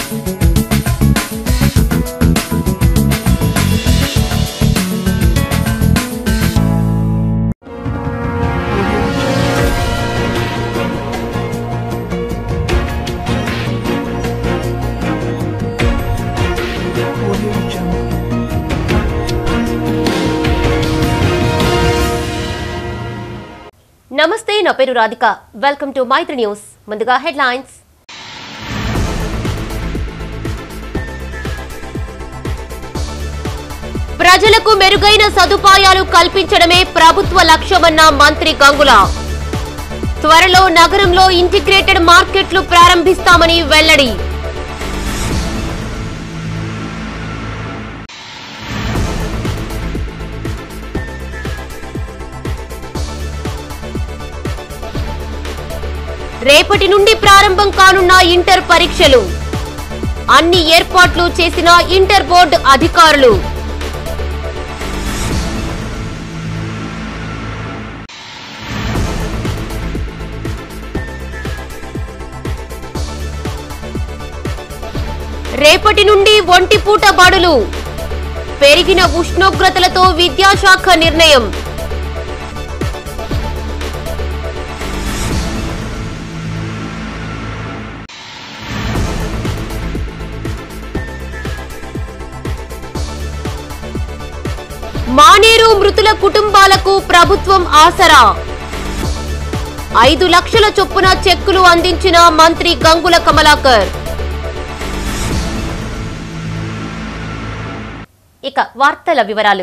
నమస్తే నా పేరు Radhika welcome to Maithri news ముందుగా హెడ్లైన్స్ ప్రజలకు మెరుగైన సదుపాయాలు కల్పించడమే ప్రభుత్వ లక్ష్యమన్న మంత్రి గంగుల త్వరలో నగరంలో ఇంటిగ్రేటెడ్ మార్కెట్లు ప్రారంభిస్తామని వెల్లడి రేపటి నుండి ప్రారంభం కానున్న ఇంటర్ పరీక్షలు అన్ని ఏర్పాట్లు చేసిన ఇంటర్ బోర్డు అధికారులు రేపటి నుండి ఒంటిపూట బడులు పెరిగిన ఉష్ణోగ్రతలతో విద్యాశాఖ నిర్ణయం మానేరు మృతుల కుటుంబాలకు ప్రభుత్వం ఆసరా ఐదు లక్షల చొప్పున చెక్కులు అందించిన మంత్రి గంగుల కమలాకర్ ఇక వార్తల వివరాలు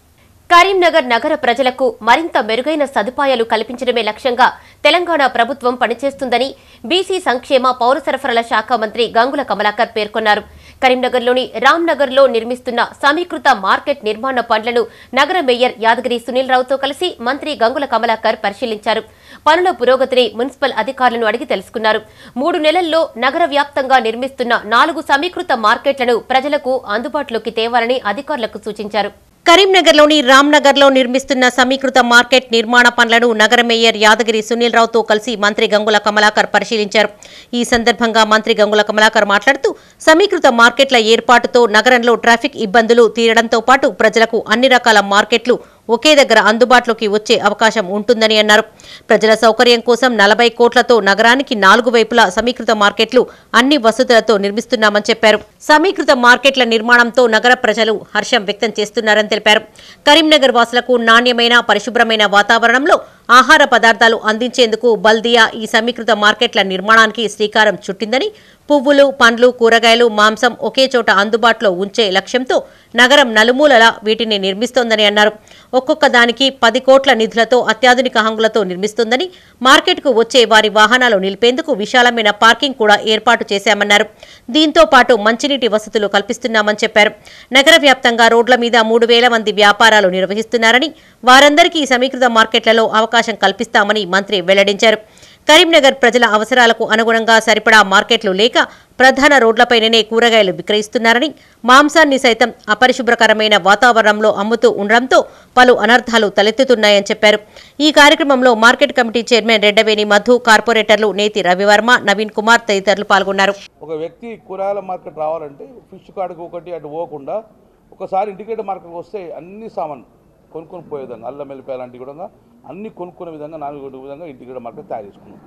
కరీంనగర్ నగర ప్రజలకు మరింత మెరుగైన సదుపాయాలు కల్పించడమే లక్ష్యంగా తెలంగాణ ప్రభుత్వం పనిచేస్తుందని బీసీ సంక్షేమ పౌర సరఫరాల శాఖ మంత్రి గంగుల కమలాకర్ పేర్కొన్నారు కరీంనగర్లోని రామ్నగర్లో నిర్మిస్తున్న సమీకృత మార్కెట్ నిర్మాణ పనులను నగర మేయర్ యాదగిరి సునీల్ రావుతో కలిసి మంత్రి గంగుల కమలాకర్ పరిశీలించారు పనుల పురోగతిని మున్సిపల్ అధికారులను అడిగి తెలుసుకున్నారు మూడు నెలల్లో నగర వ్యాప్తంగా నిర్మిస్తున్న నాలుగు సమీకృత మార్కెట్లను ప్రజలకు అందుబాటులోకి తేవాలని అధికారులకు సూచించారు కరీంనగర్లోని రామ్నగర్లో నిర్మిస్తున్న సమీకృత మార్కెట్ నిర్మాణ పనులను నగర మేయర్ యాదగిరి సునీల్ రావుతో కలిసి మంత్రి గంగుల కమలాకర్ పరిశీలించారు ఈ సందర్భంగా మంత్రి గంగుల కమలాకర్ మాట్లాడుతూ సమీకృత మార్కెట్ల ఏర్పాటుతో నగరంలో ట్రాఫిక్ ఇబ్బందులు తీరడంతో పాటు ప్రజలకు అన్ని రకాల మార్కెట్లు ఒకే దగ్గర అందుబాటులోకి వచ్చే అవకాశం ఉంటుందని అన్నారు ప్రజల సౌకర్యం కోసం నలభై కోట్లతో నగరానికి నాలుగు వైపులా సమీకృత మార్కెట్లు అన్ని వసతులతో నిర్మిస్తున్నామని చెప్పారు సమీకృత మార్కెట్ల నిర్మాణంతో నగర ప్రజలు హర్షం వ్యక్తం చేస్తున్నారని తెలిపారు కరీంనగర్ వాసులకు నాణ్యమైన పరిశుభ్రమైన వాతావరణంలో ఆహార పదార్థాలు అందించేందుకు బల్దియా ఈ సమీకృత మార్కెట్ల నిర్మాణానికి శ్రీకారం చుట్టిందని పువ్వులు పండ్లు కూరగాయలు మాంసం ఒకే చోట అందుబాటులో ఉంచే లక్ష్యంతో నగరం నలుమూలలా వీటిని నిర్మిస్తోందని అన్నారు ఒక్కొక్క దానికి పది కోట్ల నిధులతో అత్యాధునిక హంగులతో నిర్మిస్తోందని మార్కెట్కు వచ్చే వారి వాహనాలు నిలిపేందుకు విశాలమైన పార్కింగ్ కూడా ఏర్పాటు చేశామన్నారు దీంతో పాటు మంచినీటి వసతులు కల్పిస్తున్నామని చెప్పారు నగర వ్యాప్తంగా రోడ్ల మీద మూడు వేల మంది వ్యాపారాలు నిర్వహిస్తున్నారని వారందరికీ ఈ సమీకృత మార్కెట్లలో అవకాశం కల్పిస్తామని మంత్రి వెల్లడించారు కరీంనగర్ ప్రజల అవసరాలకు అనుగుణంగా సరిపడా మార్కెట్లు లేక ప్రధాన రోడ్లపైననే కూరగాయలు విక్రయిస్తున్నారని మాంసాన్ని సైతం అపరిశుభ్రకరమైన వాతావరణంలో అమ్ముతూ ఉండడంతో పలు అనర్థాలు తలెత్తుతున్నాయని చెప్పారు ఈ కార్యక్రమంలో market committee chairman Reddaveni Madhu కార్పొరేటర్లు నేతి రవివర్మ నవీన్ కుమార్ తదితరులు పాల్గొన్నారు ఒక వ్యక్తి కూరగాయల మార్కెట్ రావాలంటే ఫిష్ కాడికి ఒకటి అటు పోకుండా ఒకసారి ఇంటిగ్రేటెడ్ మార్కెట్కి వస్తే అన్ని సామాన్ కొనుక్కొని పోయే విధంగా అల్లం వెల్లిపాయ లాంటి కూడా అన్ని కొనుక్కునే విధంగా నాలుగు విధంగా ఇంటిగ్రేటెడ్ మార్కెట్ తయారు చేసుకున్నాం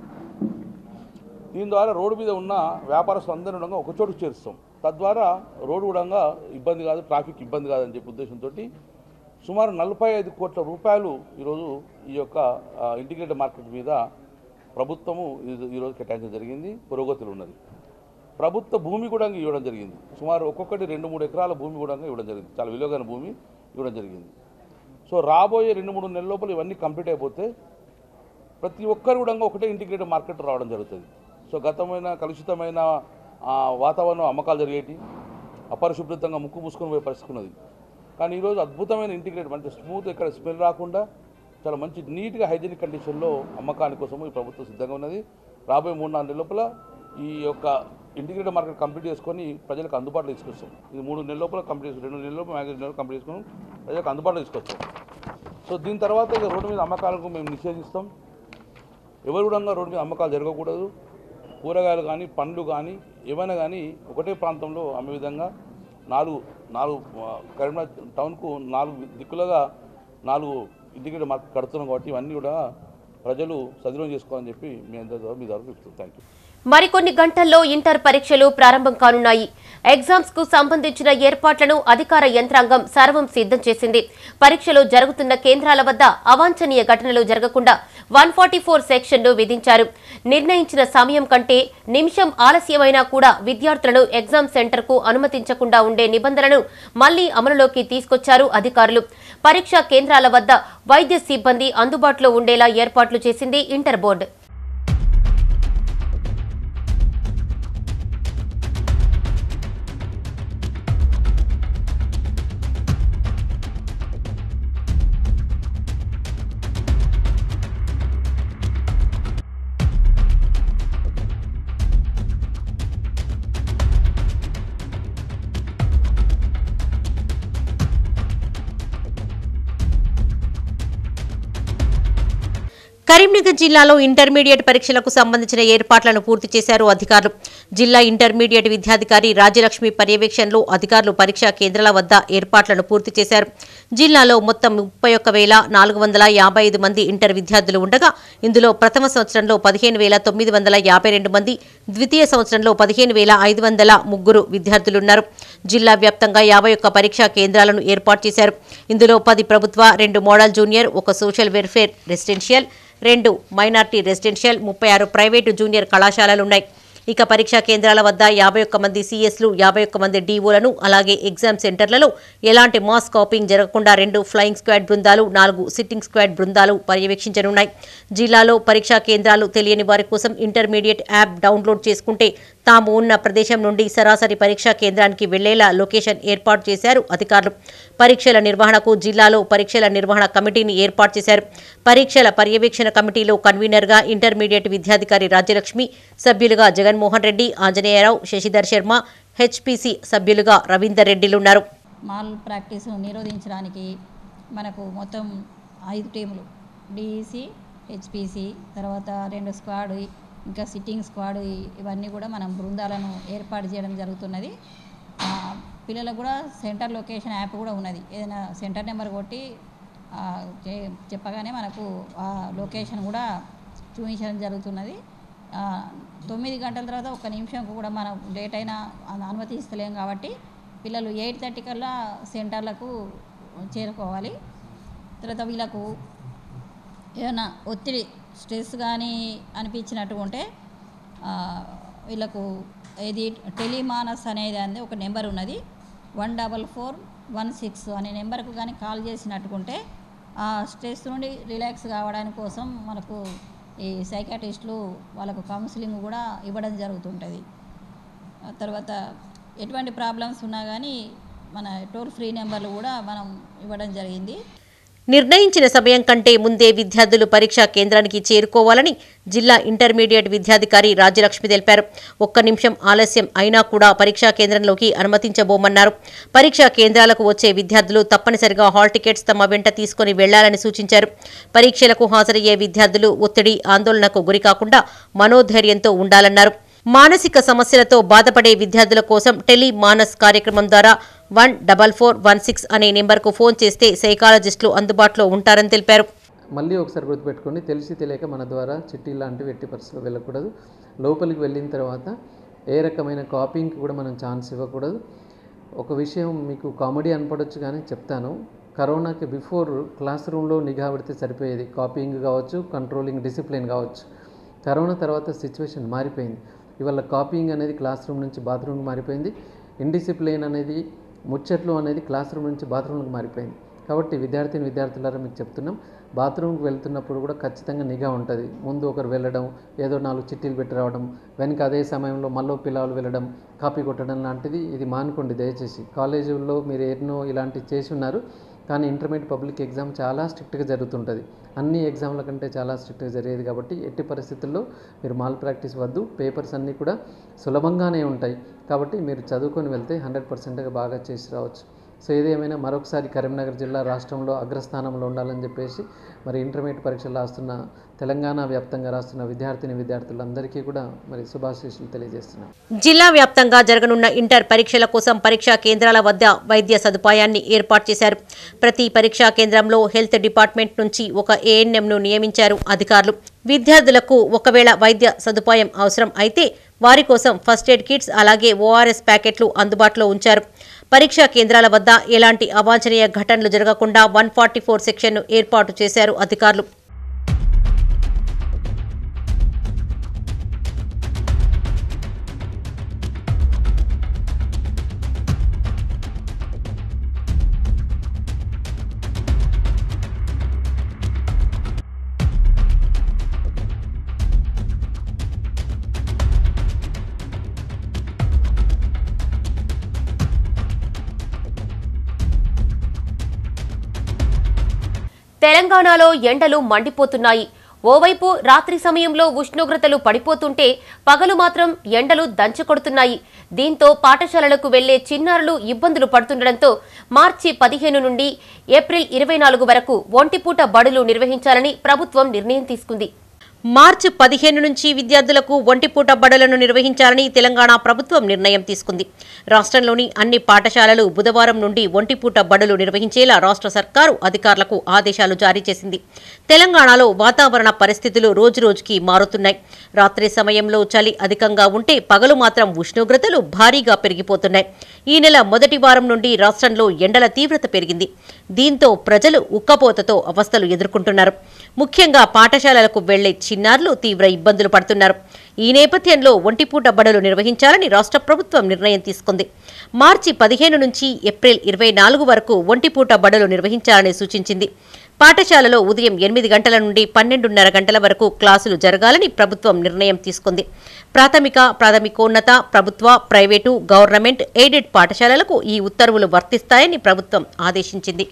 దీని ద్వారా రోడ్డు మీద ఉన్న వ్యాపారస్తులు అందరూ కూడా ఒక చోటుకు చేరుస్తాం తద్వారా రోడ్డు కూడా ఇబ్బంది కాదు ట్రాఫిక్ ఇబ్బంది కాదని చెప్పి ఉద్దేశంతో సుమారు నలభై ఐదు కోట్ల రూపాయలు ఈరోజు ఈ యొక్క ఆ, ఇంటిగ్రేటెడ్ మార్కెట్ మీద ప్రభుత్వము ఈ- ఈరోజు కేటాయించడం జరిగింది పురోగతులు ఉన్నది ప్రభుత్వ భూమి కూడా ఇవ్వడం జరిగింది సుమారు ఒక్కొక్కటి రెండు మూడు ఎకరాల భూమి కూడా ఇవ్వడం జరిగింది చాలా విలువైన భూమి ఇవ్వడం జరిగింది సో రాబోయే రెండు మూడు నెలల లోపల ఇవన్నీ కంప్లీట్ అయిపోతే ప్రతి ఒక్కరు కూడా ఒకటే ఇంటిగ్రేటెడ్ మార్కెట్ రావడం జరుగుతుంది సో గతమైన కలుషితమైన ఆ, వాతావరణం అమ్మకాలు జరిగేటి అపరిశుభ్రతంగా ముక్కు మూసుకొని పోయే పరిస్థితి ఉన్నది కానీ ఈరోజు అద్భుతమైన ఇంటిగ్రేటెడ్ అంటే స్మూత్ ఇక్కడ స్మెల్ రాకుండా చాలా మంచి నీట్గా హైజీనిక్ కండిషన్లో అమ్మకాని కోసము ఈ ప్రభుత్వం సిద్ధంగా ఉన్నది రాబోయే మూడు నాలుగు నెలల లోపల ఈ యొక్క ఇంటిగ్రేటెడ్ మార్కెట్ కంప్లీట్ చేసుకొని ప్రజలకు అందుబాటులో తీసుకొస్తాం ఇది మూడు నెలల లోపల కంప్లీట్ చేసుకుని రెండు నెలల లోపల మ్యాగజైన్ నెలలు కంప్లీట్ చేసుకొని ప్రజలకు అందుబాటులో తీసుకొస్తాం సో దీని తర్వాత ఇక రోడ్డు మీద అమ్మకాలకు మేము నిషేధిస్తాం ఎవరు కూడా రోడ్డు మీద అమ్మకాలు జరగకూడదు కూరగాయలు కానీ పండ్లు కానీ ఏమైనా కానీ ఒకటే ప్రాంతంలో అమ్మే విధంగా నాలుగు నాలుగు ఆ, కరీంనగర్ టౌన్కు నాలుగు దిక్కులుగా నాలుగు ఇంటిగ్రేటెడ్ మార్కెట్ కడుతున్నాం కాబట్టి ఇవన్నీ కూడా ప్రజలు సద్వినియోగం చేసుకోవాలని చెప్పి మీ అందరి మీ ద్వారా చెప్తున్నాం థ్యాంక్ యూ మరికొన్ని గంటల్లో ఇంటర్ పరీక్షలు ప్రారంభం కానున్నాయి ఎగ్జామ్స్ కు సంబంధించిన ఏర్పాట్లను అధికార యంత్రాంగం సర్వం సిద్ధం చేసింది పరీక్షలు జరుగుతున్న కేంద్రాల వద్ద అవాంఛనీయ ఘటనలు జరగకుండా వన్ ఫార్టీ ఫోర్ సెక్షన్ను విధించారు నిర్ణయించిన సమయం కంటే నిమిషం ఆలస్యమైనా కూడా విద్యార్థులను ఎగ్జామ్ సెంటర్కు అనుమతించకుండా ఉండే నిబంధనను మళ్లీ అమలులోకి తీసుకొచ్చారు అధికారులు పరీక్షా కేంద్రాల వద్ద వైద్య సిబ్బంది అందుబాటులో ఉండేలా ఏర్పాట్లు చేసింది ఇంటర్ బోర్డు కరీంనగర్ జిల్లాలో ఇంటర్మీడియట్ పరీక్షలకు సంబంధించిన ఏర్పాట్లను పూర్తి చేశారు అధికారులు జిల్లా ఇంటర్మీడియట్ విద్యాధికారి రాజ్యలక్ష్మి పర్యవేక్షణలో అధికారులు పరీక్షా కేంద్రాల వద్ద ఏర్పాట్లను పూర్తి చేశారు జిల్లాలో మొత్తం ముప్పై ఒక్క వేల నాలుగు వందల యాభై ఐదు మంది ఇంటర్ విద్యార్థులు ఉండగా ఇందులో ప్రథమ సంవత్సరంలో పదిహేను వేల తొమ్మిది వందల యాభై రెండు మంది ద్వితీయ సంవత్సరంలో పదిహేను వేల ఐదు వందల ముగ్గురు విద్యార్థులున్నారు జిల్లా వ్యాప్తంగా యాభై ఒక్క పరీక్షా కేంద్రాలను ఏర్పాటు చేశారు ఇందులో పది ప్రభుత్వ రెండు మోడల్ జూనియర్ ఒక సోషల్ వెల్ఫేర్ రెసిడెన్షియల్ రెండు మైనార్టీ రెసిడెన్షియల్ ముప్పై ఆరు ప్రైవేటు జూనియర్ కళాశాలలున్నాయి ఇక పరీక్షా కేంద్రాల వద్ద యాభై ఒక్క మంది సీఎస్లు యాభై ఒక్క మంది డీఓలను అలాగే ఎగ్జామ్ సెంటర్లలో ఎలాంటి మాస్ కాపింగ్ జరగకుండా రెండు ఫ్లయింగ్ స్క్వాడ్ బృందాలు నాలుగు సిట్టింగ్ స్క్వాడ్ బృందాలు పర్యవేక్షించనున్నాయి జిల్లాలో పరీక్షా కేంద్రాలు తెలియని వారి కోసం ఇంటర్మీడియట్ యాప్ డౌన్లోడ్ చేసుకుంటే తాము ఉన్న ప్రదేశం నుండి సరాసరి పరీక్షా కేంద్రానికి వెళ్లేలా లొకేషన్ ఏర్పాటు చేశారు అధికారులు పరీక్షల నిర్వహణకు జిల్లాలో పరీక్షల నిర్వహణ కమిటీని ఏర్పాటు చేశారు పరీక్షల పర్యవేక్షణ కమిటీలో కన్వీనర్గా ఇంటర్మీడియట్ విద్యాధికారి రాజ్యలక్ష్మి సభ్యులుగా జగన్మోహన్ రెడ్డి ఆంజనేయరావు శశిధర్ శర్మ హెచ్పిసి సభ్యులుగా రవీందర్ రెడ్డిలున్నారు మాల్ ప్రాక్టీస్ నిరోధించడానికి మనకు మొత్తం ఐదు టీములు డిఈసి హెచ్పిసి తర్వాత రెండు స్క్వాడ్ ఇంకా సిట్టింగ్ స్క్వాడ్ ఇవన్నీ కూడా మనం బృందాలను ఏర్పాటు చేయడం జరుగుతున్నది ఆ, పిల్లలకు కూడా సెంటర్ లొకేషన్ యాప్ కూడా ఉన్నది ఏదైనా సెంటర్ నెంబర్ కొట్టి ఆ, చే- చెప్పగానే మనకు ఆ లొకేషన్ కూడా చూపించడం జరుగుతున్నది ఆ, తొమ్మిది గంటల తర్వాత ఒక నిమిషం కూడా మనం లేట్ అయినా అను- అనుమతిస్తలేం కాబట్టి పిల్లలు ఎయిట్ థర్టీ కల్లా సెంటర్లకు చేరుకోవాలి తర్వాత వీళ్ళకు ఏమైనా ఒత్తిడి స్ట్రెస్ కానీ అనిపించినట్టు ఉంటే ఆ, వీళ్ళకు ఇది టెలిమానస్ అనేది అంది ఒక నెంబర్ ఉన్నది one double four one six అనే నెంబర్కు కానీ కాల్ చేసినట్టుకుంటే ఆ స్ట్రెస్ నుండి రిలాక్స్ కావడానికి కోసం మనకు ఈ సైకాటిస్టులు వాళ్ళకు కౌన్సిలింగ్ కూడా ఇవ్వడం జరుగుతుంటుంది ఆ తర్వాత ఎటువంటి ప్రాబ్లమ్స్ ఉన్నా కానీ మన టోల్ ఫ్రీ నెంబర్లు కూడా మనం ఇవ్వడం జరిగింది నిర్ణయించిన సమయం కంటే ముందే విద్యార్థులు పరీక్షా కేంద్రానికి చేరుకోవాలని జిల్లా ఇంటర్మీడియట్ విద్యాధికారి రాజ్యలక్ష్మి తెలిపారు ఒక్క నిమిషం ఆలస్యం అయినా కూడా పరీక్షా కేంద్రంలోకి అనుమతించబోమన్నారు పరీక్షా కేంద్రాలకు వచ్చే విద్యార్థులు తప్పనిసరిగా హాల్ టికెట్స్ తమ వెంట తీసుకుని వెళ్లాలని సూచించారు పరీక్షలకు హాజరయ్యే విద్యార్థులు ఒత్తిడి ఆందోళనకు గురికాకుండా మనోధైర్యంతో ఉండాలన్నారు మానసిక సమస్యలతో బాధపడే విద్యార్థుల కోసం టెలి మానస్ కార్యక్రమం ద్వారా one double four one six అనే నెంబర్కు ఫోన్ చేస్తే సైకాలజిస్టులు అందుబాటులో ఉంటారని తెలిపారు మళ్ళీ ఒకసారి గుర్తుపెట్టుకోండి తెలిసి తెలియక మన ద్వారా చిట్టి లాంటివి ఎట్టి పరిస్థితుల్లో వెళ్ళకూడదు లోపలికి వెళ్ళిన తర్వాత ఏ రకమైన కాపీయింగ్కి కూడా మనం ఛాన్స్ ఇవ్వకూడదు ఒక విషయం మీకు కామెడీ అనపడొచ్చు కానీ చెప్తాను కరోనాకి బిఫోర్ క్లాస్ రూమ్లో నిఘా పెడితే సరిపోయేది కాపీయింగ్ కావచ్చు కంట్రోలింగ్ డిసిప్లిన్ కావచ్చు కరోనా తర్వాత సిచ్యువేషన్ మారిపోయింది ఇవాళ కాపీయింగ్ అనేది క్లాస్ రూమ్ నుంచి బాత్రూమ్కి మారిపోయింది ఇండిసిప్లిన్ అనేది ముచ్చట్లు అనేది క్లాస్ రూమ్ నుంచి బాత్రూమ్కి మారిపోయింది కాబట్టి విద్యార్థిని విద్యార్థులారా మీకు చెప్తున్నాం బాత్రూమ్కి వెళ్తున్నప్పుడు కూడా ఖచ్చితంగా నిఘా ఉంటుంది ముందు ఒకరు వెళ్ళడం ఏదో నాలుగు చిట్టీలు పెట్టి రావడం వెనక అదే సమయంలో మళ్ళీ పిల్లలు వెళ్ళడం కాపీ కొట్టడం లాంటిది ఇది మానుకోండి దయచేసి కాలేజీల్లో మీరు ఎన్నో ఇలాంటివి చేసి ఉన్నారు కానీ ఇంటర్మీడియట్ పబ్లిక్ ఎగ్జామ్ చాలా స్ట్రిక్ట్గా జరుగుతుంటుంది అన్ని ఎగ్జామ్ల కంటే చాలా స్ట్రిక్ట్గా జరిగేది కాబట్టి ఎట్టి పరిస్థితుల్లో మీరు మాల్ ప్రాక్టీస్ వద్దు పేపర్స్ అన్నీ కూడా సులభంగానే ఉంటాయి కాబట్టి మీరు చదువుకొని వెళ్తే హండ్రెడ్ పర్సెంట్గా బాగా చేసి రావచ్చు సో ఏదేమైనా మరొకసారి కరీంనగర్ జిల్లా రాష్ట్రంలో అగ్రస్థానంలో ఉండాలని చెప్పేసి మరి ఇంటర్మీడియట్ పరీక్షలు రాస్తున్న తెలంగాణ వ్యాప్తంగా రాస్తున్న విద్యార్థిని విద్యార్థులందరికీ కూడా మరి శుభాశీస్సులు తెలియజేస్తున్నాం జిల్లా వ్యాప్తంగా జరగనున్న ఇంటర్ పరీక్షల కోసం పరీక్షా కేంద్రాల వద్ద వైద్య సదుపాయాన్ని ఏర్పాటు చేశారు ప్రతి పరీక్షా కేంద్రంలో హెల్త్ డిపార్ట్మెంట్ నుంచి ఒక ఏఎన్ఎంను నియమించారు అధికారులు విద్యార్థులకు ఒకవేళ వైద్య సదుపాయం అవసరం అయితే వారి కోసం ఫస్ట్ ఎయిడ్ కిట్స్ అలాగే ఓఆర్ఎస్ ప్యాకెట్లు అందుబాటులో ఉంచారు పరీక్షా కేంద్రాల వద్ద ఎలాంటి అవాంఛనీయ ఘటనలు జరగకుండా వన్ ఫార్టీ ఫోర్ సెక్షన్ను ఏర్పాటు చేశారు అధికారులు తెలంగాణలో ఎండలు మండిపోతున్నాయి ఓవైపు రాత్రి సమయంలో ఉష్ణోగ్రతలు పడిపోతుంటే పగలు మాత్రం ఎండలు దంచుకొడుతున్నాయి దీంతో పాఠశాలలకు వెళ్లే చిన్నారులు ఇబ్బందులు పడుతుండటంతో మార్చి పదిహేను నుండి ఏప్రిల్ ఇరవై నాలుగు వరకు ఒంటిపూట బడులు నిర్వహించాలని ప్రభుత్వం నిర్ణయం తీసుకుంది మార్చి పదిహేను నుంచి విద్యార్థులకు ఒంటిపూట బడులను నిర్వహించాలని తెలంగాణ ప్రభుత్వం నిర్ణయం తీసుకుంది రాష్ట్రంలోని అన్ని పాఠశాలలు బుధవారం నుండి ఒంటిపూట బడులు నిర్వహించేలా రాష్ట్ర సర్కారు అధికారులకు ఆదేశాలు జారీ చేసింది తెలంగాణలో వాతావరణ పరిస్థితులు రోజురోజుకి మారుతున్నాయి రాత్రి సమయంలో చలి అధికంగా ఉంటే పగలు మాత్రం ఉష్ణోగ్రతలు భారీగా పెరిగిపోతున్నాయి ఈ నెల మొదటి వారం నుండి రాష్ట్రంలో ఎండల తీవ్రత పెరిగింది దీంతో ప్రజలు ఉక్కపోతతో అవస్థలు ఎదుర్కొంటున్నారు ముఖ్యంగా పాఠశాలలకు వెళ్లే చిన్నారులు తీవ్ర ఇబ్బందులు పడుతున్నారు ఈ నేపథ్యంలో ఒంటిపూట బడులు నిర్వహించాలని రాష్ట్ర ప్రభుత్వం నిర్ణయం తీసుకుంది మార్చి పదిహేను నుంచి ఏప్రిల్ ఇరవై నాలుగు వరకు ఒంటిపూట బడులు నిర్వహించాలని సూచించింది పాఠశాలలో ఉదయం ఎనిమిది గంటల నుండి పన్నెండున్నర గంటల వరకు క్లాసులు జరగాలని ప్రభుత్వం నిర్ణయం తీసుకుంది ప్రాథమిక ప్రాథమికోన్నత ప్రభుత్వ ప్రైవేటు గవర్నమెంట్ ఎయిడెడ్ పాఠశాలలకు ఈ ఉత్తర్వులు వర్తిస్తాయని ప్రభుత్వం ఆదేశించింది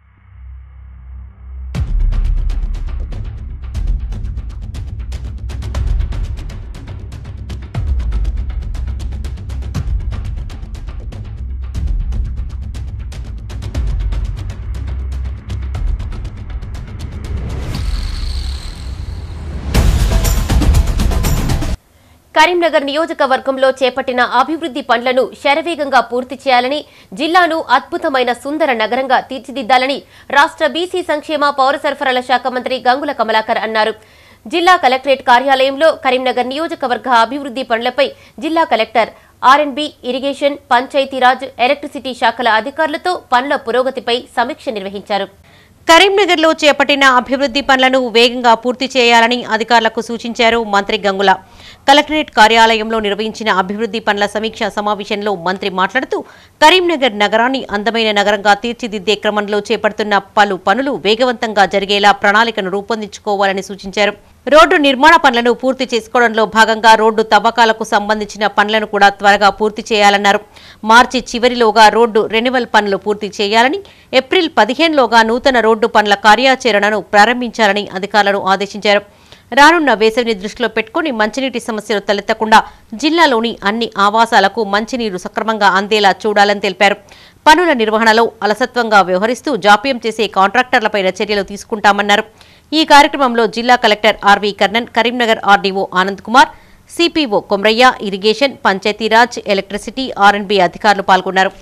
కరీంనగర్ నియోజకవర్గంలో చేపట్టిన అభివృద్ధి పనులను శరవేగంగా పూర్తి చేయాలని జిల్లాను అద్భుతమైన సుందర నగరంగా తీర్చిదిద్దాలని రాష్ట్ర బీసీ సంక్షేమ పౌర సరఫరాల శాఖ మంత్రి గంగుల కమలాకర్ అన్నారు జిల్లా కలెక్టరేట్ కార్యాలయంలో కరీంనగర్ నియోజకవర్గ అభివృద్ధి పనులపై జిల్లా collector RNB irrigation Panchayat Raj electricity శాఖల అధికారులతో పనుల పురోగతిపై సమీక్ష నిర్వహించారు కరీంనగర్లో చేపట్టిన అభివృద్ధి పనులను వేగంగా పూర్తి చేయాలని అధికారులకు సూచించారు మంత్రి గంగుల కలెక్టరేట్ కార్యాలయంలో నిర్వహించిన అభివృద్ధి పనుల సమీక్ష సమావేశంలో మంత్రి మాట్లాడుతూ కరీంనగర్ నగరాన్ని అందమైన నగరంగా తీర్చిదిద్దే క్రమంలో చేపడుతున్న పలు పనులు వేగవంతంగా జరిగేలా ప్రణాళికను రూపొందించుకోవాలని సూచించారు రోడ్డు నిర్మాణ పనులను పూర్తి చేసుకోవడంలో భాగంగా రోడ్డు తవ్వకాలకు సంబంధించిన పనులను కూడా త్వరగా పూర్తి చేయాలన్నారు మార్చి చివరిలోగా రోడ్డు రెన్యువల్ పనులు పూర్తి చేయాలని ఏప్రిల్ పదిహేనులోగా నూతన రోడ్డు పనుల కార్యాచరణను ప్రారంభించాలని అధికారులను ఆదేశించారు రానున్న వేసవిని దృష్టిలో పెట్టుకుని మంచినీటి సమస్యలు తలెత్తకుండా జిల్లాలోని అన్ని ఆవాసాలకు మంచినీరు సక్రమంగా అందేలా చూడాలని తెలిపారు పనుల నిర్వహణలో అలసత్వంగా వ్యవహరిస్తూ జాప్యం చేసే కాంట్రాక్టర్లపైన చర్యలు తీసుకుంటామన్నారు ఈ కార్యక్రమంలో జిల్లా collector RV Karnan Karimnagar RDO Anand Kumar CPO Komraiah irrigation Panchayat Raj electricity RNB అధికారులు పాల్గొన్నారు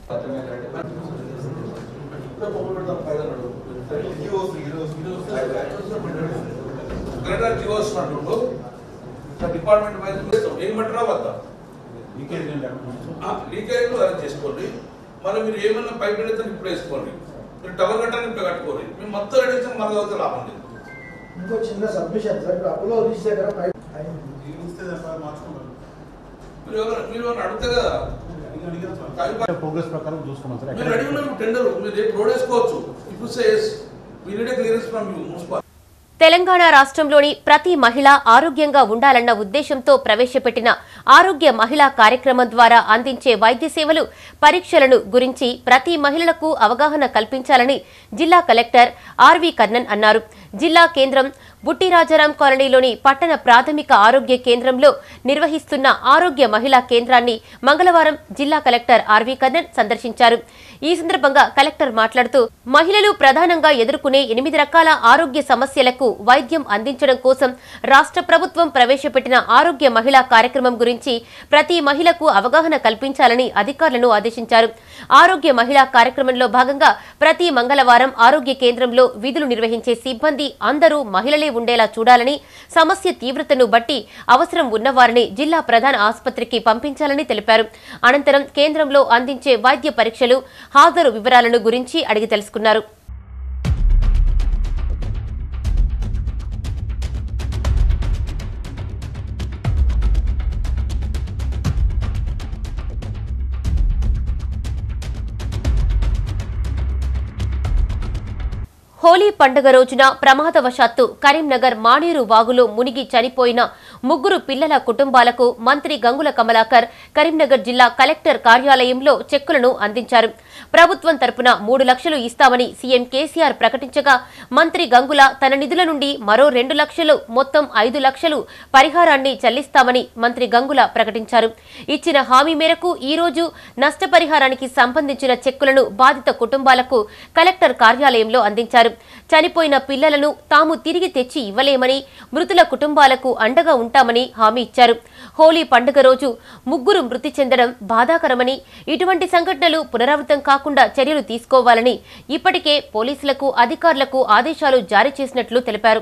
కలెక్టర్ జియో వస్తున్నట్టు డిపార్ట్మెంట్ వైజ్ చేస్తాం ఏమంటారా వద్దా లీకేజ్ అరేంజ్ చేసుకోండి మళ్ళీ మీరు ఏమన్నా పైప్ అయితే ఇప్పుడు వేసుకోండి మీరు టవర్ కట్టాలని ఇప్పుడు కట్టుకోండి మేము మొత్తం రెడీ చేసి మన దగ్గర లాభం లేదు ఇంకో చిన్న సబ్మిషన్ సార్ ఇప్పుడు అపోలో రీచ్ దగ్గర పైప్ మీరు ఎవరు మీరు ఎవరు అడిగితే కదా టైం ప్రోగ్రెస్ ప్రకారం చూసుకున్నాం సార్ మీరు రెడీ ఉన్నారు టెండర్ మీరు రేపు రోడ్ వేసుకోవచ్చు ఇప్పుడు says we need clearance from you municipal Telangana రాష్ట్రంలోని ప్రతి మహిళ ఆరోగ్యంగా ఉండాలన్న ఉద్దేశంతో ప్రవేశపెట్టిన ఆరోగ్య మహిళా కార్యక్రమం ద్వారా అందించే వైద్య సేవలు పరీక్షలను గురించి ప్రతి మహిళలకు అవగాహన కల్పించాలని జిల్లా కలెక్టర్ ఆర్వి కర్ణన్ అన్నారు జిల్లా కేంద్రం బుట్టిరాజారాం కాలనీలోని పట్టణ ప్రాథమిక ఆరోగ్య కేంద్రంలో నిర్వహిస్తున్న ఆరోగ్య మహిళా కేంద్రాన్ని మంగళవారం జిల్లా కలెక్టర్ ఆర్వీ కర్ణన్ సందర్శించారు ఈ సందర్భంగా కలెక్టర్ మాట్లాడుతూ మహిళలు ప్రధానంగా ఎదుర్కొనే ఎనిమిది రకాల ఆరోగ్య సమస్యలకు వైద్యం అందించడం కోసం రాష్ట్ర ప్రభుత్వం ప్రవేశపెట్టిన ఆరోగ్య మహిళా కార్యక్రమం గురించి ప్రతి మహిళకు అవగాహన కల్పించాలని అధికారులను ఆదేశించారు ఆరోగ్య మహిళా కార్యక్రమంలో భాగంగా ప్రతి మంగళవారం ఆరోగ్య కేంద్రంలో విధులు నిర్వహించే సిబ్బంది అందరూ మహిళలే ఉండేలా చూడాలని సమస్య తీవ్రతను బట్టి అవసరం ఉన్నవారిని జిల్లా ప్రధాన ఆసుపత్రికి పంపించాలని తెలిపారు అనంతరం కేంద్రంలో అందించే వైద్య పరీక్షలు హాజరు వివరాలను గురించి అడిగి తెలుసుకున్నారు హోలీ పండుగ రోజున ప్రమాదవశాత్తు కరీంనగర్ మానేరు వాగులో మునిగి చనిపోయిన ముగ్గురు పిల్లల కుటుంబాలకు మంత్రి గంగుల కమలాకర్ కరీంనగర్ జిల్లా కలెక్టర్ కార్యాలయంలో చెక్కులను అందించారు ప్రభుత్వం తరపున మూడు లక్షలు ఇస్తామని సీఎం కేసీఆర్ ప్రకటించగా మంత్రి గంగుల తన నిధుల నుండి మరో రెండు లక్షలు మొత్తం ఐదు లక్షలు పరిహారాన్ని చెల్లిస్తామని మంత్రి గంగుల ప్రకటించారు ఇచ్చిన హామీ మేరకు ఈ రోజు నష్టపరిహారానికి సంబంధించిన చెక్కులను బాధిత కుటుంబాలకు కలెక్టర్ కార్యాలయంలో అందించారు చనిపోయిన పిల్లలను తాము తిరిగి తెచ్చి ఇవ్వలేమని మృతుల కుటుంబాలకు అండగా ఉంటామని హామీ ఇచ్చారు హోలీ పండుగ రోజు ముగ్గురు మృతి చెందడం బాధాకరమని ఇటువంటి సంఘటనలు పునరావృతం కాకుండా చర్యలు తీసుకోవాలని ఇప్పటికే పోలీసులకు అధికారులకు ఆదేశాలు జారీ చేసినట్లు తెలిపారు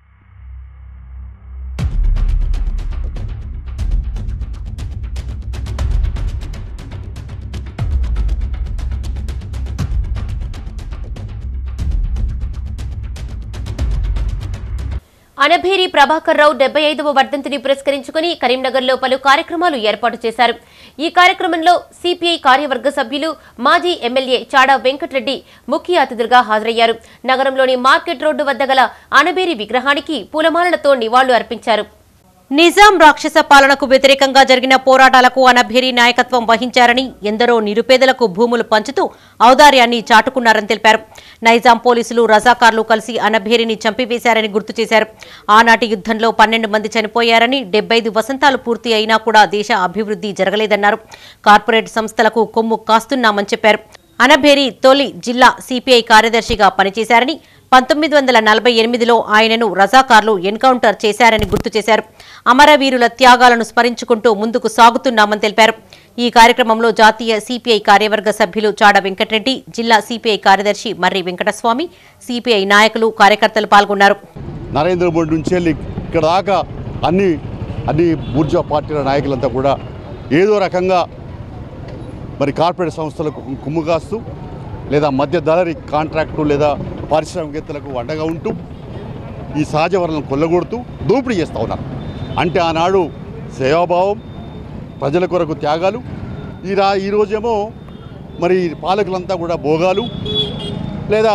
అనభేరి ప్రభాకర్ రావు డెబ్బై ఐదవ వర్ధంతిని పురస్కరించుకుని కరీంనగర్లో పలు కార్యక్రమాలు ఏర్పాటు చేశారు ఈ కార్యక్రమంలో సిపిఐ కార్యవర్గ సభ్యులు మాజీ ఎమ్మెల్యే చాడా వెంకటరెడ్డి ముఖ్య అతిథులుగా హాజరయ్యారు నగరంలోని మార్కెట్ రోడ్డు వద్ద గల అనబేరి విగ్రహానికి పూలమాలలతో నివాళులు అర్పించారు నిజాం రాక్షస పాలనకు వ్యతిరేకంగా జరిగిన పోరాటాలకు అనభేరి నాయకత్వం వహించారని ఎందరో నిరుపేదలకు భూములు పంచుతూ ఔదార్యాన్ని చాటుకున్నారని తెలిపారు నైజాం పోలీసులు రజాకార్లు కలిసి అనభేరిని చంపివేశారని గుర్తు చేశారు ఆనాటి యుద్ధంలో పన్నెండు మంది చనిపోయారని డెబ్బైదు వసంతాలు పూర్తి అయినా కూడా దేశ అభివృద్ధి జరగలేదన్నారు కార్పొరేట్ సంస్థలకు కొమ్ము కాస్తున్నామని చెప్పారు అనభేరి తొలి జిల్లా సిపిఐ కార్యదర్శిగా పనిచేశారని పంతొమ్మిది వందల నలభై ఎనిమిదిలో ఆయనను రజాకార్లు ఎన్కౌంటర్ చేశారని గుర్తు చేశారు అమరవీరుల త్యాగాలను స్మరించుకుంటూ ముందుకు సాగుతున్నామని తెలిపారు ఈ కార్యక్రమంలో జాతీయ సిపిఐ కార్యవర్గ సభ్యులు చాడ వెంకటరెడ్డి జిల్లా సిపిఐ కార్యదర్శి మర్రి వెంకటస్వామి సిపిఐ నాయకులు కార్యకర్తలు పాల్గొన్నారు నరేంద్ర మోడీ నుంచి వెళ్ళి ఇక్కడ దాకా అన్ని అన్ని బూర్జా పార్టీల నాయకులంతా కూడా ఏదో రకంగా మరి కార్పొరేట్ సంస్థలకు కుమ్ము కాస్తూ లేదా మధ్య దళరి కాంట్రాక్టు లేదా పారిశ్రామికవేత్తలకు అండగా ఉంటూ ఈ సహజ వనరులను కొల్లగొడుతూ దోపిడీ చేస్తూ ఉన్నారు అంటే ఆనాడు సేవాభావం ప్రజల కొరకు త్యాగాలు ఈ రా ఈరోజేమో మరి పాలకులంతా కూడా భోగాలు లేదా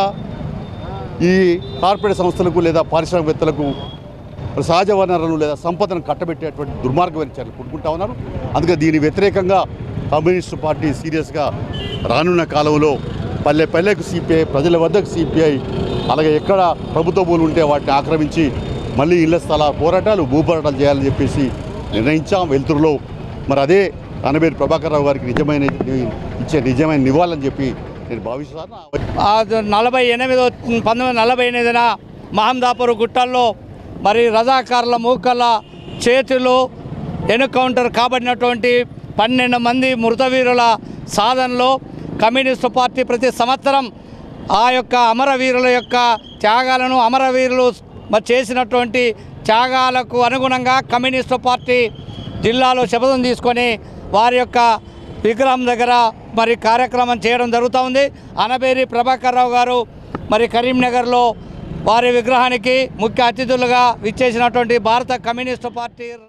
ఈ కార్పొరేట్ సంస్థలకు లేదా పారిశ్రామికవేత్తలకు మరి సహజ వనరులు లేదా సంపదను కట్టబెట్టేటువంటి దుర్మార్గమైన చర్యలు పుట్టుకుంటా ఉన్నారు అందుకే దీని వ్యతిరేకంగా కమ్యూనిస్టు పార్టీ సీరియస్గా రానున్న కాలంలో పల్లె పల్లెకు సిపిఐ ప్రజల వద్దకు సిపిఐ అలాగే ఎక్కడ ప్రభుత్వ భూములు ఉంటే వాటిని ఆక్రమించి మళ్ళీ ఇళ్ల స్థల పోరాటాలు భూ పోరాటాలు చేయాలని చెప్పేసి నిర్ణయించాం వెలుతురులో మరి అదే అనబేరి ప్రభాకర్ రావు గారికి నిజమైన ఇచ్చే నిజమైన నివాళని చెప్పి నేను భావిస్తాను ఆ నలభై ఎనిమిదో పంతొమ్మిది వందల నలభై ఎనిమిదిన మహందాపూర్ గుట్టల్లో మరి రజాకారుల మూకల చేతిలో ఎన్కౌంటర్ కాబడినటువంటి పన్నెండు మంది మృతవీరుల సాధనలో కమ్యూనిస్టు పార్టీ ప్రతి సంవత్సరం ఆ యొక్క అమరవీరుల యొక్క త్యాగాలను అమరవీరులు మరి చేసినటువంటి త్యాగాలకు అనుగుణంగా కమ్యూనిస్టు పార్టీ జిల్లాలో శపథం తీసుకొని వారి యొక్క విగ్రహం దగ్గర మరి కార్యక్రమం చేయడం జరుగుతూ ఉంది అనబేరి ప్రభాకర్ రావు గారు మరి కరీంనగర్లో వారి విగ్రహానికి ముఖ్య అతిథులుగా విచ్చేసినటువంటి భారత కమ్యూనిస్టు పార్టీ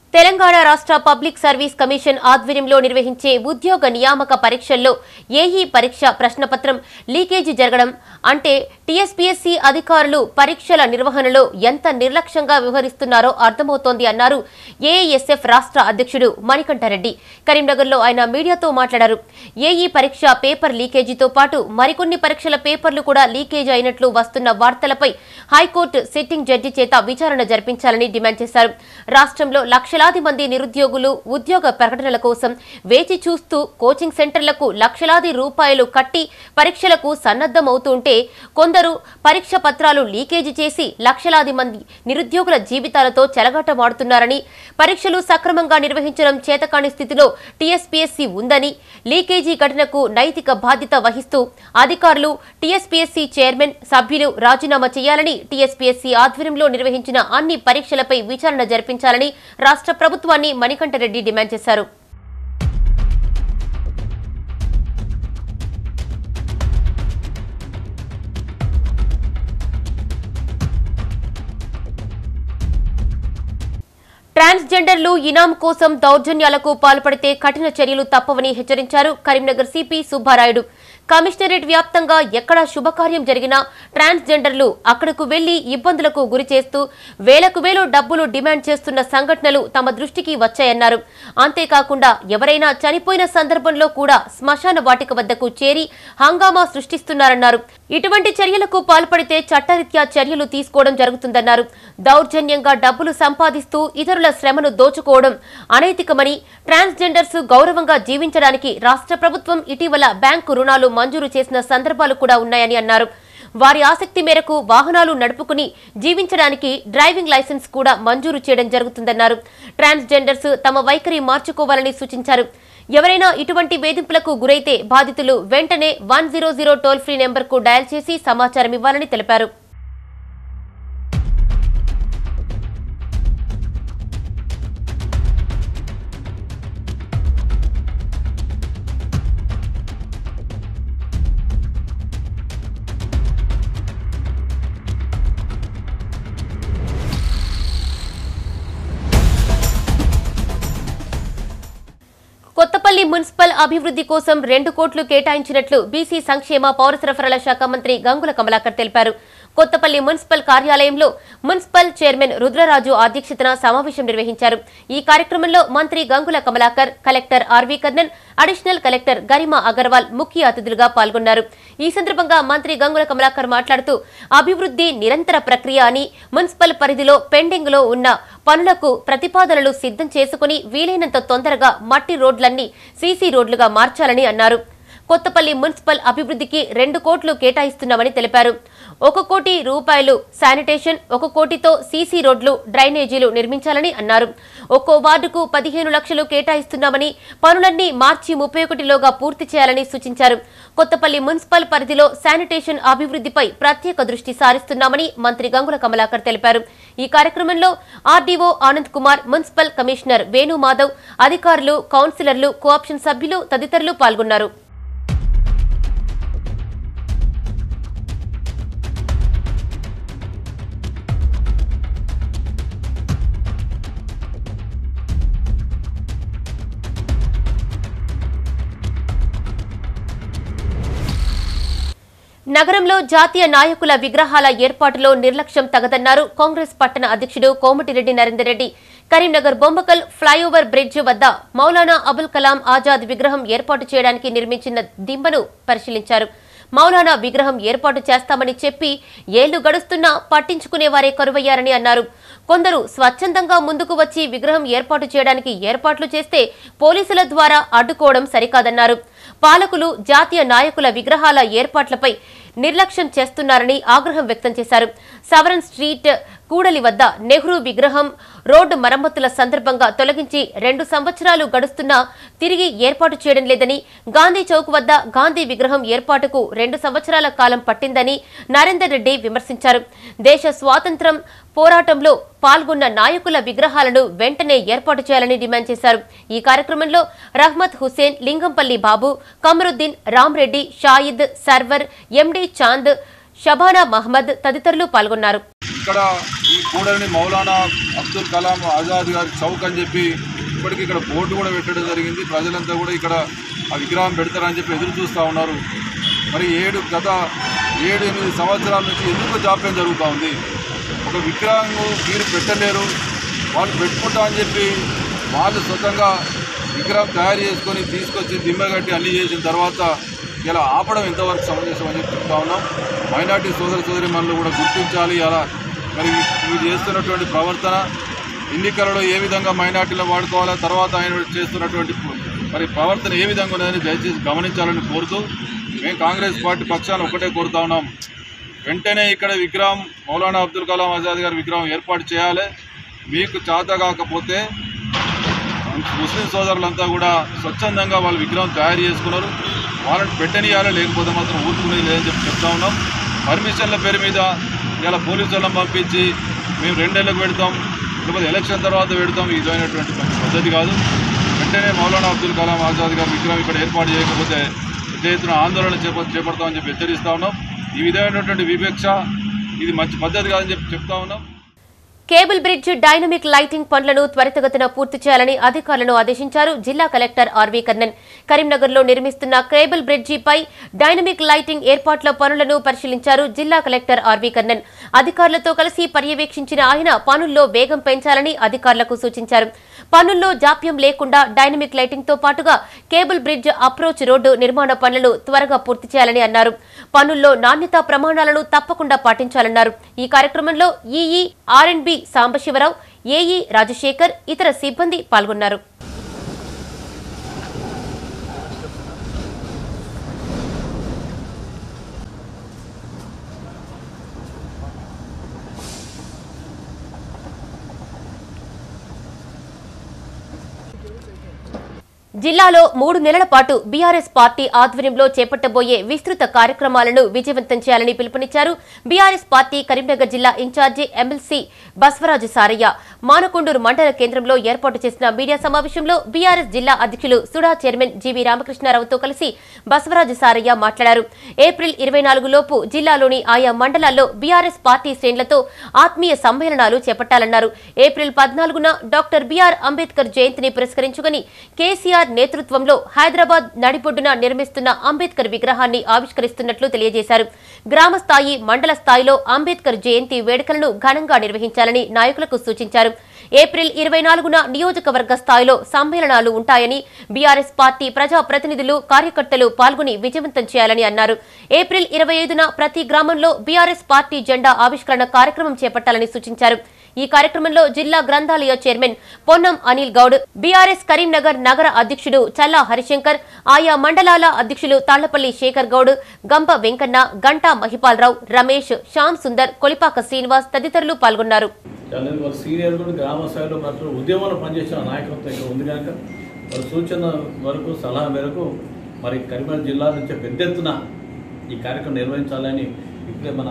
తెలంగాణ రాష్ట్ర పబ్లిక్ సర్వీస్ కమిషన్ ఆధ్వర్యంలో నిర్వహించే ఉద్యోగ నియామక పరీక్షల్లో ఏఈ పరీక్ష ప్రశ్నపత్రం లీకేజీ జరగడం అంటే టీఎస్పీఎస్సీ అధికారులు పరీక్షల నిర్వహణలో ఎంత నిర్లక్ష్యంగా వ్యవహరిస్తున్నారో అర్థమవుతోంది అన్నారు ఏఐఎస్ఎఫ్ రాష్ట్ర అధ్యక్షుడు మణికంఠారెడ్డి కరీంనగర్లో ఆయన మీడియాతో మాట్లాడారు ఏఈ పరీక్ష పేపర్ లీకేజీతో పాటు మరికొన్ని పరీక్షల పేపర్లు కూడా లీకేజ్ అయినట్లు వస్తున్న వార్తలపై హైకోర్టు సిట్టింగ్ జడ్జి చేత విచారణ జరిపించాలని డిమాండ్ చేశారు రాష్ట్రంలో లక్షలాది మంది నిరుద్యోగులు ఉద్యోగ ప్రకటనల కోసం వేచి చూస్తూ కోచింగ్ సెంటర్లకు లక్షలాది రూపాయలు కట్టి పరీక్షలకు సన్నద్దమవుతుంటే కొందరు పరీక్ష పత్రాలు లీకేజీ చేసి లక్షలాది మంది నిరుద్యోగుల జీవితాలతో చెలగాటమాడుతున్నారని పరీక్షలు సక్రమంగా నిర్వహించడం చేతకాని స్థితిలో టీఎస్పీఎస్సీ ఉందని లీకేజీ ఘటనకు నైతిక బాధ్యత వహిస్తూ అధికారులు టీఎస్పీఎస్సీ చైర్మన్ సభ్యులు రాజీనామా చేయాలని టీఎస్పీఎస్సీ ఆధ్వర్యంలో నిర్వహించిన అన్ని పరీక్షలపై విచారణ జరిపించాలని రాష్ట్ర ప్రభుత్వాన్ని మణికంఠరెడ్డి డిమాండ్ చేశారు ట్రాన్స్జెండర్లు ఇనాం కోసం దౌర్జన్యాలకు పాల్పడితే కఠిన చర్యలు తప్పవని హెచ్చరించారు కరీంనగర్ సిపి సుబ్బారాయుడు కమిషనరేట్ వ్యాప్తంగా ఎక్కడ శుభకార్యం జరిగినా ట్రాన్స్జెండర్లు అక్కడకు వెళ్లి ఇబ్బందులకు గురి చేస్తూ వేలకు వేలు డబ్బులు డిమాండ్ చేస్తున్న సంఘటనలు తమ దృష్టికి వచ్చాయన్నారు అంతేకాకుండా ఎవరైనా చనిపోయిన సందర్భంలో కూడా శ్మశాన వాటిక వద్దకు చేరి హంగామా సృష్టిస్తున్నారన్నారు ఇటువంటి చర్యలకు పాల్పడితే చట్టరీత్యా చర్యలు తీసుకోవడం జరుగుతుందన్నారు దౌర్జన్యంగా డబ్బులు సంపాదిస్తూ ఇతరుల శ్రమను దోచుకోవడం అనైతికమని ట్రాన్స్జెండర్స్ గౌరవంగా జీవించడానికి రాష్ట్ర ప్రభుత్వం ఇటీవల బ్యాంకు రుణాలు మంజూరు చేసిన సందర్భాలు కూడా ఉన్నాయని అన్నారు వారి ఆసక్తి మేరకు వాహనాలు నడుపుకుని జీవించడానికి డ్రైవింగ్ లైసెన్స్ కూడా మంజూరు చేయడం జరుగుతుందన్నారు ట్రాన్స్జెండర్స్ తమ వైఖరి మార్చుకోవాలని సూచించారు ఎవరైనా ఇటువంటి వేధింపులకు గురైతే బాధితులు వెంటనే one zero zero toll free నెంబర్కు డయల్ చేసి సమాచారం ఇవ్వాలని తెలిపారు కొత్తపల్లి మున్సిపల్ అభివృద్ధి కోసం రెండు కోట్లు కేటాయించినట్లు బీసీ సంక్షేమ పౌర సరఫరాల శాఖ మంత్రి గంగుల కమలాకర్ తెలిపారు కొత్తపల్లి మున్సిపల్ కార్యాలయంలో మున్సిపల్ చైర్మన్ రుద్రరాజు అధ్యక్షతన సమావేశం నిర్వహించారు ఈ కార్యక్రమంలో మంత్రి Gangula Kamalakar collector RV Karnan additional collector Garima Agarwal ముఖ్య అతిథులుగా పాల్గొన్నారు ఈ సందర్భంగా మంత్రి గంగుల కమలాకర్ మాట్లాడుతూ అభివృద్ధి నిరంతర ప్రక్రియ అని మున్సిపల్ పరిధిలో పెండింగ్ లో ఉన్న పనులకు ప్రతిపాదనలు సిద్ధం చేసుకుని వీలైనంత తొందరగా మట్టి రోడ్లన్నీ సీసీ రోడ్లుగా మార్చాలని అన్నారు కొత్తపల్లి మున్సిపల్ అభివృద్ధికి రెండు కోట్లు కేటాయిస్తున్నామని తెలిపారు ఒక కోటి రూపాయలు శానిటేషన్ ఒక కోటితో సీసీ రోడ్లు డ్రైనేజీలు నిర్మించాలని అన్నారు ఒక్కో వార్డుకు పదిహేను లక్షలు కేటాయిస్తున్నామని పనులన్నీ మార్చి ముప్పై ఒకటిలోగా పూర్తి చేయాలని సూచించారు కొత్తపల్లి మున్సిపల్ పరిధిలో శానిటేషన్ అభివృద్ధిపై ప్రత్యేక దృష్టి సారిస్తున్నామని మంత్రి గంగుల కమలాకర్ తెలిపారు ఈ కార్యక్రమంలో RDO Anand Kumar municipal commissioner Venu Madhav అధికారులు కౌన్సిలర్లు కోఆప్షన్ సభ్యులు తదితరులు పాల్గొన్నారు నగరంలో జాతీయ నాయకుల విగ్రహాల ఏర్పాటులో నిర్లక్ష్యం తగదన్నారు కాంగ్రెస్ పట్టణ అధ్యక్షుడు కోమటిరెడ్డి నరేందర్ రెడ్డి కరీంనగర్ బొమ్మకల్ ఫ్లైఓవర్ బ్రిడ్జ్ వద్ద మౌలానా అబుల్ కలాం ఆజాద్ విగ్రహం ఏర్పాటు చేయడానికి నిర్మించిన దిమ్మను పరిశీలించారు మౌలానా విగ్రహం ఏర్పాటు చేస్తామని చెప్పి ఏళ్లు గడుస్తున్నా పట్టించుకునేవారే కరువయ్యారని అన్నారు కొందరు స్వచ్ఛందంగా ముందుకు వచ్చి విగ్రహం ఏర్పాటు చేయడానికి ఏర్పాట్లు చేస్తే పోలీసుల ద్వారా అడ్డుకోవడం సరికాదన్నారు పాలకులు జాతీయ నాయకుల విగ్రహాల ఏర్పాట్లపై నిర్లక్ష్యం చేస్తున్నారని ఆగ్రహం వ్యక్తం చేశారు సవరన్ స్ట్రీట్ కూడలి వద్ద నెహ్రూ విగ్రహం రోడ్డు మరమ్మతుల సందర్భంగా తొలగించి రెండు సంవత్సరాలు గడుస్తున్నా తిరిగి ఏర్పాటు చేయడం లేదని గాంధీ చౌక్ వద్ద గాంధీ విగ్రహం ఏర్పాటుకు రెండు సంవత్సరాల కాలం పట్టిందని నరేందర్ రెడ్డి విమర్శించారు దేశ స్వాతంత్రం పోరాటంలో పాల్గొన్న నాయకుల విగ్రహాలను వెంటనే ఏర్పాటు చేయాలని డిమాండ్ చేశారు ఈ కార్యక్రమంలో రహ్మత్ హుసేన్ లింగంపల్లి బాబు కమరుద్దీన్ రామ్రెడ్డి షాయిద్ సర్వర్ ఎండి చాంద్ షబానా మహమ్మద్ తదితరులు పాల్గొన్నారు ఇక్కడ ఈ కూడలిని మౌలానా అబ్దుల్ కలాం ఆజాద్ గారి చౌక్ అని చెప్పి ఇప్పటికి ఇక్కడ బోర్డు కూడా పెట్టడం జరిగింది ప్రజలంతా కూడా ఇక్కడ ఆ విగ్రహం పెడతారని చెప్పి ఎదురు చూస్తూ ఉన్నారు మరి ఏడు గత ఏడు ఎనిమిది సంవత్సరాల నుంచి ఎందుకు జాప్యం జరుగుతూ ఉంది ఒక విగ్రహం మీరు పెట్టలేరు వాళ్ళు పెట్టుకుంటా అని చెప్పి వాళ్ళు స్వతంగా విగ్రహం తయారు చేసుకొని తీసుకొచ్చి దిమ్మగట్టి అన్ని చేసిన తర్వాత ఇలా ఆపడం ఎంతవరకు సమంజసం అని చెప్పి చెప్తా ఉన్నాం మైనార్టీ సోదర సోదరి మనలు కూడా గుర్తించాలి అలా మరి మీరు చేస్తున్నటువంటి ప్రవర్తన ఎన్నికలలో ఏ విధంగా మైనార్టీలో వాడుకోవాలా తర్వాత ఆయన చేస్తున్నటువంటి మరి ప్రవర్తన ఏ విధంగా ఉన్నదని దయచేసి గమనించాలని కోరుతూ మేము కాంగ్రెస్ పార్టీ పక్షాన ఒకటే కోరుతా ఉన్నాం వెంటనే ఇక్కడ విగ్రహం మౌలానా అబ్దుల్ కలాం ఆజాద్ గారి విగ్రహం ఏర్పాటు చేయాలి మీకు చేత కాకపోతే ముస్లిం సోదరులంతా కూడా స్వచ్ఛందంగా వాళ్ళ విగ్రహం తయారు చేసుకున్నారు వాళ్ళని పెట్టనియాలి లేకపోతే మాత్రం ఊరుకునేది లేదని చెప్పి చెప్తా ఉన్నాం పర్మిషన్ల పేరు మీద ఇలా పోలీసు వాళ్ళని పంపించి మేము రెండేళ్ళకు పెడతాం లేకపోతే ఎలక్షన్ తర్వాత పెడతాం ఇది అయినటువంటి మంచి పద్ధతి కాదు వెంటనే మౌలానా అబ్దుల్ కలాం ఆజాద్ గారి విగ్రహం ఇక్కడ ఏర్పాటు చేయకపోతే పెద్ద ఎత్తున ఆందోళన చేప చేపడతామని చెప్పి హెచ్చరిస్తా ఉన్నాం ఈ విధమైనటువంటి వివక్ష ఇది మంచి పద్ధతి కాదని చెప్పి చెప్తా ఉన్నాం కేబుల్ బ్రిడ్జ్ డైనమిక్ లైటింగ్ పనులను త్వరితగతిన పూర్తి చేయాలని అధికారులను ఆదేశించారు జిల్లా కలెక్టర్ ఆర్వీ కర్ణన్ కరీంనగర్లో నిర్మిస్తున్న కేబుల్ బ్రిడ్జిపై డైనమిక్ లైటింగ్ ఏర్పాట్ల పనులను పరిశీలించారు జిల్లా కలెక్టర్ ఆర్వీ కర్ణన్ అధికారులతో కలిసి పర్యవేక్షించిన ఆయన పనుల్లో వేగం పెంచాలని అధికారులకు సూచించారు పనుల్లో జాప్యం లేకుండా డైనమిక్ లైటింగ్ తో పాటుగా కేబుల్ బ్రిడ్జ్ అప్రోచ్ రోడ్డు నిర్మాణ పనులను త్వరగా పూర్తి చేయాలని అన్నారు పనుల్లో నాణ్యతా ప్రమాణాలను తప్పకుండా పాటించాలన్నారు ఈ కార్యక్రమంలో ఈఈ ఆర్ఎండ్బి సాంబశివరావు ఏఈ రాజశేఖర్ ఇతర సిబ్బంది పాల్గొన్నారు జిల్లాలో మూడు నెలల పాటు బీఆర్ఎస్ పార్టీ ఆధ్వర్యంలో చేపట్టబోయే విస్తృత కార్యక్రమాలను విజయవంతం చేయాలని పిలుపునిచ్చారు బీఆర్ఎస్ పార్టీ కరీంనగర్ జిల్లా ఇన్ఛార్జి ఎమ్మెల్సీ బస్వరాజు సారయ్య మానకొండూరు మండల కేంద్రంలో ఏర్పాటు చేసిన మీడియా సమావేశంలో బీఆర్ఎస్ జిల్లా అధ్యక్షులు సుడా చైర్మన్ జీవీ రామకృష్ణారావుతో కలిసి బస్వరాజు సారయ్య మాట్లాడారు ఏప్రిల్ ఇరవై నాలుగు లోపు జిల్లాలోని ఆయా మండలాల్లో బీఆర్ఎస్ పార్టీ శ్రేణులతో ఆత్మీయ సమ్మేళనాలు చేపట్టాలన్నారు ఏప్రిల్ పద్నాలుగున డాక్టర్ బీఆర్ అంబేద్కర్ జయంతిని పురస్కరించుకుని కేసీఆర్ నేతృత్వంలో హైదరాబాద్ నడిబొడ్డున నిర్మిస్తున్న అంబేద్కర్ విగ్రహాన్ని ఆవిష్కరిస్తున్నట్లు తెలియజేశారు గ్రామ స్థాయి మండల స్థాయిలో అంబేద్కర్ జయంతి వేడుకలను ఘనంగా నిర్వహించాలని నాయకులకు సూచించారు ఏప్రిల్ ఇరవై నాలుగున నియోజకవర్గ స్థాయిలో సమ్మేళనాలు ఉంటాయని బీఆర్ఎస్ పార్టీ ప్రజా ప్రతినిధులు కార్యకర్తలు పాల్గొని విజయవంతం చేయాలని అన్నారు ఏప్రిల్ ఇరవై ఐదున ప్రతి గ్రామంలో బీఆర్ఎస్ పార్టీ జెండా ఆవిష్కరణ కార్యక్రమం చేపట్టాలని సూచించారు ఈ కార్యక్రమంలో జిల్లా గ్రంథాలయ చైర్మన్ పొన్నం అనిల్ గౌడ్ బీఆర్ఎస్ కరీంనగర్ నగర అధ్యక్షుడు చల్లా హరిశంకర్ ఆయా మండలాల అధ్యక్షులు తాళ్లపల్లి శేఖర్ గౌడ్ గంప వెంకన్న గంటా మహిపాలరావు రమేష్ శ్యామ్ సుందర్ కొలిపాక శ్రీనివాస్ తదితరులు పాల్గొన్నారు అనేది వాళ్ళ సీనియర్ కూడా గ్రామ స్థాయిలో మాత్రం ఉద్యమంలో పనిచేసిన నాయకత్వం ఇక్కడ ఉంది కనుక వాళ్ళ సూచన వరకు సలహా మేరకు మరి కరీంనగర్ జిల్లా నుంచి పెద్ద ఎత్తున ఈ కార్యక్రమం నిర్వహించాలని ఇప్పుడే మన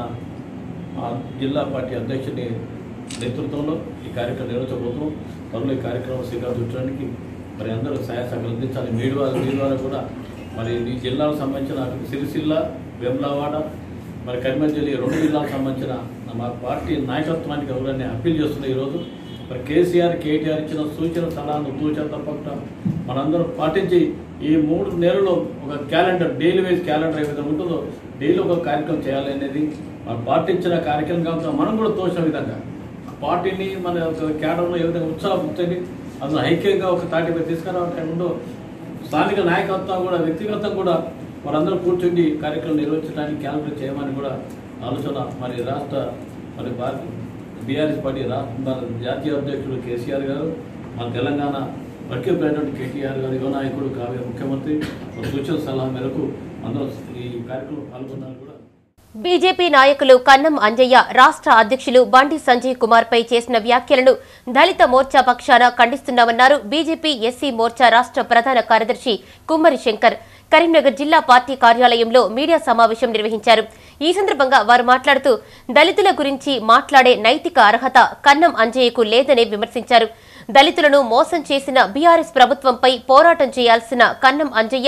ఆ జిల్లా పార్టీ అధ్యక్షుడి నేతృత్వంలో ఈ కార్యక్రమం నిర్వహించబోతున్నాం త్వరలో ఈ కార్యక్రమం శ్రీకారం చుట్టడానికి మరి అందరూ సహాయ సహకారం అందించాలి మీ ద్వారా మీ ద్వారా కూడా మరి ఈ జిల్లాకు సంబంధించిన అటు సిరిసిల్ల వేములవాడ మరి కరీంనగర్ జిల్లా ఈ రెండు జిల్లాలకు సంబంధించిన మా పార్టీ నాయకత్వానికి ఎవరైనా అప్పీల్ చేస్తున్న ఈరోజు మరి కేసీఆర్ కేటీఆర్ ఇచ్చిన సూచన సలహాను తూచన తప్పకుండా మనందరం పాటించి ఈ మూడు నెలల్లో ఒక క్యాలెండర్ డైలీ వైజ్ క్యాలెండర్ ఏ విధంగా ఉంటుందో డైలీ ఒక కార్యక్రమం చేయాలి అనేది మన పార్టీ ఇచ్చిన కార్యక్రమం కాబట్టి మనం కూడా తోచిన విధంగా పార్టీని మన యొక్క కేడర్లో ఏ విధంగా ఉత్సాహపుచ్చని అందులో ఐక్యంగా ఒక తాటిపై తీసుకురావటం ఉందో స్థానిక నాయకత్వం కూడా వ్యక్తిగతం కూడా వారందరూ కూర్చుండి కార్యక్రమం నిర్వహించడానికి క్యాలెండర్ చేయమని కూడా ఆలోచన మరి రాష్ట్ర మరి భారత బీఆర్ఎస్ పార్టీ రాష్ట్ర మన జాతీయ అధ్యక్షుడు కేసీఆర్ గారు మన తెలంగాణ వర్కింగ్ ప్రెసిడెంట్ కేటీఆర్ గారు యువ నాయకుడు కావ్య ముఖ్యమంత్రి వారి సూచన సలహా మేరకు అందరూ ఈ కార్యక్రమం పాల్గొన్నారు కూడా బీజేపీ నాయకులు కన్నం అంజయ్య రాష్ట్ర అధ్యక్షులు బండి సంజయ్ కుమార్ పై చేసిన వ్యాఖ్యలను దళిత మోర్చా పక్షాన ఖండిస్తున్నామన్నారు బీజేపీ ఎస్సీ మోర్చా రాష్ట్ర ప్రధాన కార్యదర్శి కుమ్మరి శంకర్ కరీంనగర్ జిల్లా పార్టీ కార్యాలయంలో మీడియా సమావేశం నిర్వహించారు ఈ సందర్భంగా వారు మాట్లాడుతూ దళితుల గురించి మాట్లాడే నైతిక అర్హత కన్నం అంజయ్యకు లేదని విమర్శించారు దళితులను మోసం చేసిన బీఆర్ఎస్ ప్రభుత్వంపై పోరాటం చేయాల్సిన కన్నం అంజయ్య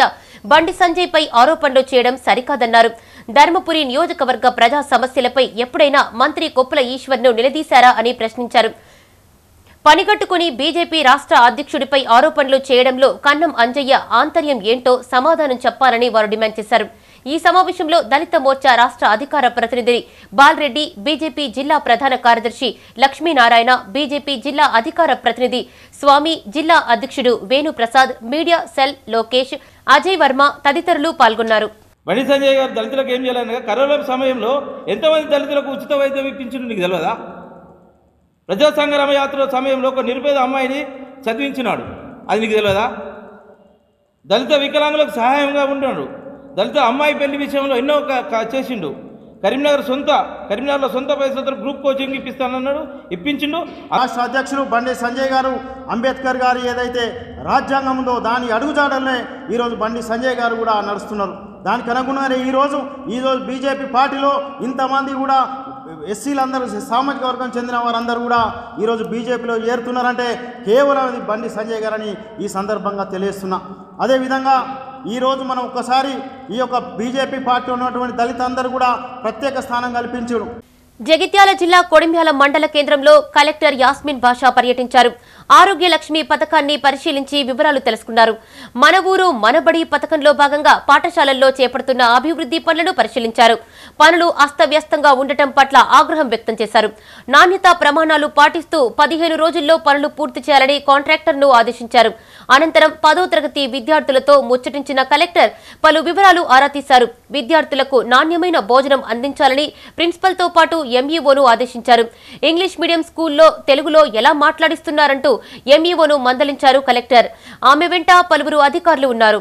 బండి సంజయ్ పై ఆరోపణలు చేయడం సరికాదన్నారు ధర్మపురి నియోజకవర్గ ప్రజా సమస్యలపై ఎప్పుడైనా మంత్రి కొప్పుల ఈశ్వర్ను నిలదీశారా అని ప్రశ్నించారు పనిగట్టుకుని బీజేపీ రాష్ట్ర అధ్యక్షుడిపై ఆరోపణలు చేయడంలో కన్నం అంజయ్య ఆంతర్యం ఏంటో సమాధానం చెప్పాలని వారు డిమాండ్ చేశారు ఈ సమావేశంలో దళిత మోర్చా రాష్ట్ర అధికార ప్రతినిధి బాల్రెడ్డి బీజేపీ జిల్లా ప్రధాన కార్యదర్శి లక్ష్మీనారాయణ బీజేపీ జిల్లా అధికార ప్రతినిధి స్వామి జిల్లా అధ్యక్షుడు వేణుప్రసాద్ మీడియా సెల్ లోకేష్ అజయ్ వర్మ తదితరులు పాల్గొన్నారు బండి సంజయ్ గారు దళితులకు ఏం చేయాలనగా కరోనా సమయంలో ఎంతమంది దళితులకు ఉచిత వైద్యం ఇప్పించిండు నీకు తెలియదా ప్రజా సంగ్రామ యాత్ర సమయంలో ఒక నిరుపేద అమ్మాయిని చదివించినాడు అది నీకు తెలియదా దళిత వికలాంగులకు సహాయంగా ఉన్నాడు దళిత అమ్మాయి పెళ్లి విషయంలో ఎన్నో క- క- చేసిండు కరీంనగర్ సొంత కరీంనగర్లో సొంత పైసలతో గ్రూప్ కోచింగ్ ఇప్పిస్తానన్నాడు ఇప్పించిండు రాష్ట్ర అధ్యక్షులు బండి సంజయ్ గారు అంబేద్కర్ గారు ఏదైతే రాజ్యాంగం ఉందో దాని అడుగుజాడలనే ఈరోజు బండి సంజయ్ గారు కూడా నడుస్తున్నారు దానికి అనుగుణంగానే ఈరోజు ఈరోజు బీజేపీ పార్టీలో ఇంతమంది కూడా ఎస్సీలందరూ సామాజిక వర్గం చెందిన వారందరూ కూడా ఈరోజు బీజేపీలో చేరుతున్నారంటే కేవలం ఇది బండి సంజయ్ గారని ఈ సందర్భంగా తెలియస్తున్నా అదేవిధంగా ఈరోజు మనం ఒక్కసారి ఈ యొక్క బీజేపీ పార్టీ ఉన్నటువంటి దళితులందరూ కూడా ప్రత్యేక స్థానం కల్పించడం జగిత్యాల జిల్లా కొడిమ్యాల మండల కేంద్రంలో కలెక్టర్ యాస్మిన్ బాషా పర్యటించారు ఆరోగ్య లక్ష్మి పథకాన్ని పరిశీలించి వివరాలు తెలుసుకున్నారు మన ఊరు మనబడి పథకంలో భాగంగా పాఠశాలల్లో చేపడుతున్న అభివృద్ధి పనులను పరిశీలించారు పనులు అస్తవ్యస్తంగా ఉండటం పట్ల ఆగ్రహం వ్యక్తం చేశారు నాణ్యతా ప్రమాణాలు పాటిస్తూ పదిహేను రోజుల్లో పనులు పూర్తి చేయాలని కాంట్రాక్టర్ను ఆదేశించారు అనంతరం పదో తరగతి విద్యార్థులతో ముచ్చటించిన కలెక్టర్ పలు వివరాలు ఆరా తీశారు విద్యార్థులకు నాణ్యమైన భోజనం అందించాలని ప్రిన్సిపల్తో పాటు ఎంఈఓను ఆదేశించారు ఇంగ్లీష్ మీడియం స్కూల్లో తెలుగులో ఎలా మాట్లాడిస్తున్నారంటూ ఎంఈఓను మందలించారు కలెక్టర్ ఆమె వెంట పలువురు అధికారులు ఉన్నారు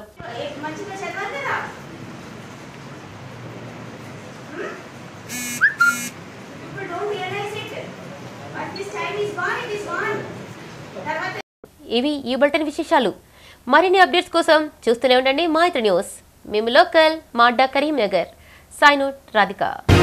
ఇవి ఈ బులెటిన్ విశేషాలు మరిన్ని అప్డేట్స్ కోసం చూస్తూనే ఉండండి మా ఇతర న్యూస్ మేము లోకల్ మా అడ్డా కరీంనగర్ సైనోట్ రాధిక